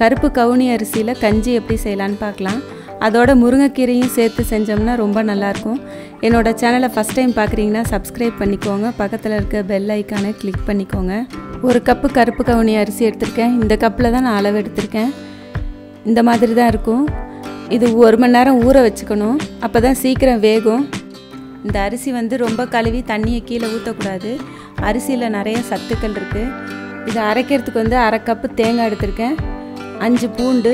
கருப்பு கவுனி அரிசியில் கஞ்சி எப்படி செய்யலான்னு பார்க்கலாம் அதோட முருங்கைக்கீரையும் சேர்த்து செஞ்சோம்னா ரொம்ப நல்லாயிருக்கும் என்னோடய சேனலை ஃபஸ்ட் டைம் பார்க்குறீங்கன்னா சப்ஸ்கிரைப் பண்ணிக்கோங்க பக்கத்தில் இருக்க பெல் ஐக்கானை கிளிக் பண்ணிக்கோங்க ஒரு கப்பு கருப்பு கவுனி அரிசி எடுத்திருக்கேன் இந்த கப்பில் தான் நான் அளவு எடுத்திருக்கேன் இந்த மாதிரி தான் இருக்கும் இது ஒரு மணி நேரம் ஊற வச்சுக்கணும் அப்போ தான் சீக்கிரம் வேகும் இந்த அரிசி வந்து ரொம்ப கழுவி தண்ணியை கீழே ஊற்றக்கூடாது அரிசியில் நிறைய சத்துக்கள் இருக்குது இதை அரைக்கிறதுக்கு வந்து அரை கப்பு தேங்காய் எடுத்திருக்கேன் அஞ்சு பூண்டு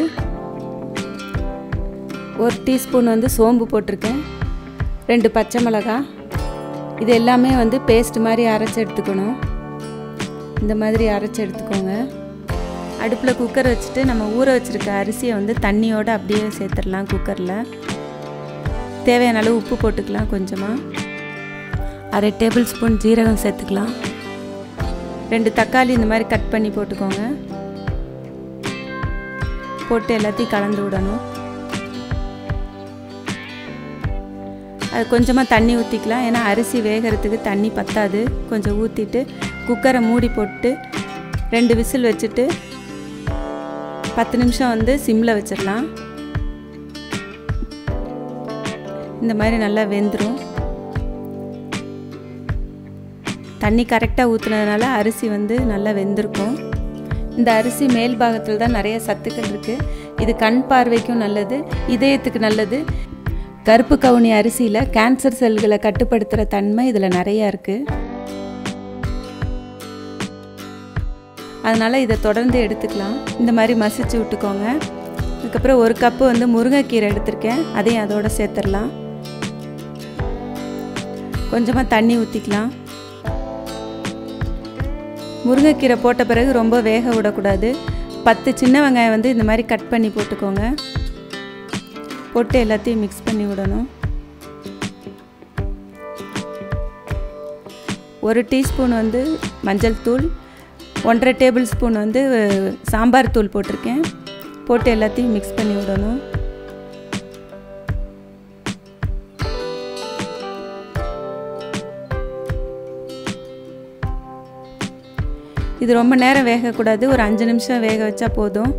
ஒரு டீஸ்பூன் வந்து சோம்பு போட்டிருக்கேன் ரெண்டு பச்சை மிளகாய் இது எல்லாமே வந்து பேஸ்ட் மாதிரி அரைச்சி எடுத்துக்கணும் இந்த மாதிரி அரைச்சி எடுத்துக்கோங்க அடுப்பில் குக்கர் வச்சுட்டு நம்ம ஊற வச்சுருக்க அரிசியை வந்து தண்ணியோடு அப்படியே சேர்த்துடலாம் குக்கரில் தேவையான அளவு உப்பு போட்டுக்கலாம் கொஞ்சமாக அரை டேபிள் ஸ்பூன் ஜீரகம் சேர்த்துக்கலாம் ரெண்டு தக்காளி இந்த மாதிரி கட் பண்ணி போட்டுக்கோங்க போட்டு எல்லாத்தையும் கலந்து விடணும் அது கொஞ்சமாக தண்ணி ஊற்றிக்கலாம் ஏன்னா அரிசி வேகிறதுக்கு தண்ணி பத்தாது கொஞ்சம் ஊற்றிட்டு குக்கரை மூடி போட்டு ரெண்டு விசில் வச்சுட்டு பத்து நிமிஷம் வந்து சிம்மில் வச்சிடலாம் இந்த மாதிரி நல்லா வெந்துடும் தண்ணி கரெக்டாக ஊற்றுனதுனால அரிசி வந்து நல்லா வெந்திருக்கும் இந்த அரிசி மேல் பாகத்தில் தான் நிறைய சத்துக்கள் இருக்குது இது கண் பார்வைக்கும் நல்லது இதயத்துக்கு நல்லது கருப்பு கவுனி அரிசியில் கேன்சர் செல்களை கட்டுப்படுத்துகிற தன்மை இதில் நிறையா இருக்குது அதனால் இதை தொடர்ந்து எடுத்துக்கலாம் இந்த மாதிரி மசிச்சு விட்டுக்கோங்க அதுக்கப்புறம் ஒரு கப்பு வந்து முருங்கைக்கீரை எடுத்திருக்கேன் அதையும் அதோடு சேர்த்துடலாம் கொஞ்சமாக தண்ணி ஊற்றிக்கலாம் முருங்கைக்கீரை போட்ட பிறகு ரொம்ப வேக விடக்கூடாது பத்து சின்ன வெங்காயம் வந்து இந்த மாதிரி கட் பண்ணி போட்டுக்கோங்க போட்டு எல்லாத்தையும் மிக்ஸ் பண்ணி விடணும் ஒரு டீஸ்பூன் வந்து மஞ்சள் தூள் ஒன்றரை டேபிள் ஸ்பூன் வந்து சாம்பார் தூள் போட்டிருக்கேன் போட்டு எல்லாத்தையும் மிக்ஸ் பண்ணி விடணும் இது ரொம்ப நேரம் வேகக்கூடாது ஒரு அஞ்சு நிமிஷம் வேக வச்சா போதும்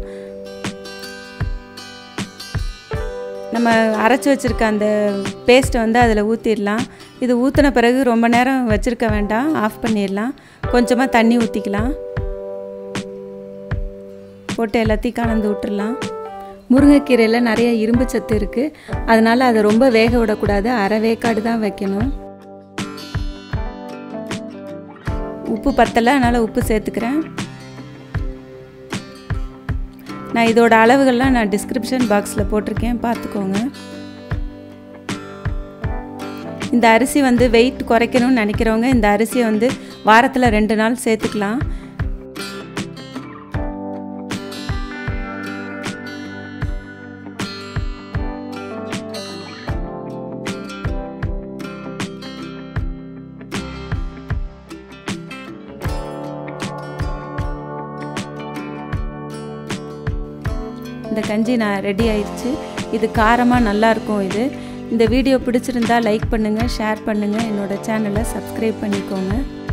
நம்ம அரைச்சி வச்சுருக்க அந்த பேஸ்ட்டை வந்து அதில் ஊற்றிடலாம் இது ஊற்றின பிறகு ரொம்ப நேரம் வச்சுருக்க வேண்டாம் ஆஃப் பண்ணிடலாம் கொஞ்சமாக தண்ணி ஊற்றிக்கலாம் போட்டு எல்லாத்தையும் கலந்து விட்டுடலாம் முருங்கைக்கீரையில் நிறைய இரும்பு சத்து இருக்குது அதனால் அதை ரொம்ப வேக விடக்கூடாது அரை வேக்காடு தான் வைக்கணும் உப்பு பத்தலை அதனால் உப்பு சேர்த்துக்கிறேன் நான் இதோட அளவுகள்லாம் நான் டிஸ்கிரிப்ஷன் பாக்ஸில் போட்டிருக்கேன் பார்த்துக்கோங்க இந்த அரிசி வந்து வெயிட் குறைக்கணும்னு நினைக்கிறவங்க இந்த அரிசியை வந்து வாரத்தில் ரெண்டு நாள் சேர்த்துக்கலாம் இந்த கஞ்சி நான் ரெடி ஆயிடுச்சு இது காரமாக நல்லாயிருக்கும் இது இந்த வீடியோ பிடிச்சிருந்தா லைக் பண்ணுங்கள் ஷேர் பண்ணுங்கள் என்னோடய சேனலை சப்ஸ்கிரைப் பண்ணிக்கோங்க